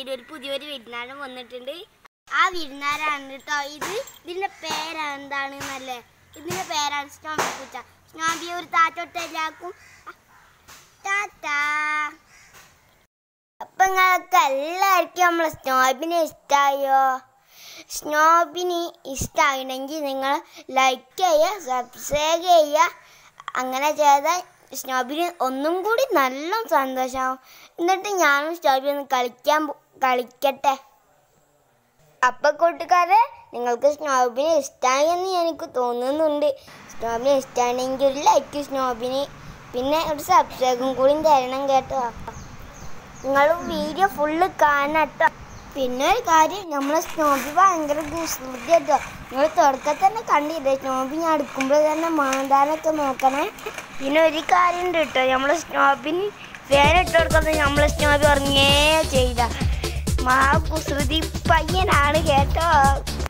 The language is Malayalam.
വീട്ടിൽ ഒരു പുതിയൊരു വിരുന്നാരൻ വന്നിട്ടുണ്ട് ആ വിരുന്നാരാണ് കേട്ടോ ഇത് ഇതിന്റെ പേര് എന്താണെന്നല്ലേ ഇതിന്റെ പേരാണ് സ്നോബി പൂച്ച സ്നോബി ഒരു താറ്റോട്ട് എല്ലാവർക്കും ടാറ്റാ അപ്പൊ നിങ്ങൾക്ക് എല്ലാവർക്കും നമ്മളെ സ്നോബിനെ ഇഷ്ടമായോ സ്നോബിന് ഇഷ്ടമായിണെങ്കിൽ നിങ്ങൾ ലൈക്ക് ചെയ്യുക സബ്സ്ക്രൈബ് ചെയ്യുക അങ്ങനെ ചെയ്താൽ സ്നോബിന് ഒന്നും കൂടി നല്ല സന്തോഷമാവും എന്നിട്ട് ഞാനും സ്നോബി ഒന്ന് കളിക്കാൻ പോ- കളിക്കട്ടെ അപ്പൊ കൂട്ടുകാരെ നിങ്ങൾക്ക് സ്നോബിനെ ഇഷ്ടമായി എന്ന് എനിക്ക് തോന്നുന്നുണ്ട് സ്നോബിനെ ഇഷ്ടമാണെങ്കിൽ ഒരു ലൈക്ക് സ്നോബിന് പിന്നെ ഒരു സബ്സ്ക്രൈബും കൂടി തരണം കേട്ടോ നിങ്ങൾ വീഡിയോ ഫുള്ള് കാണട്ടോ പിന്നെ ഒരു കാര്യം നമ്മളെ സ്നോബി ഭയങ്കര കുസൃതി കേട്ടോ നിങ്ങൾ തുടക്കത്തിൽ തന്നെ കണ്ടില്ലേ സ്നോബി ഞാൻ എടുക്കുമ്പോൾ തന്നെ മാന്താനൊക്കെ നോക്കണേ പിന്നെ ഒരു കാര്യം ഉണ്ട് കേട്ടോ നമ്മളെ സ്നോബിന് ഫാൻ ഇട്ട് കൊടുക്കുന്നത് നമ്മളെ സ്നോബി ഉറങ്ങേ ചെയ്ത മാ കുസൃതി പയ്യനാണ് കേട്ടോ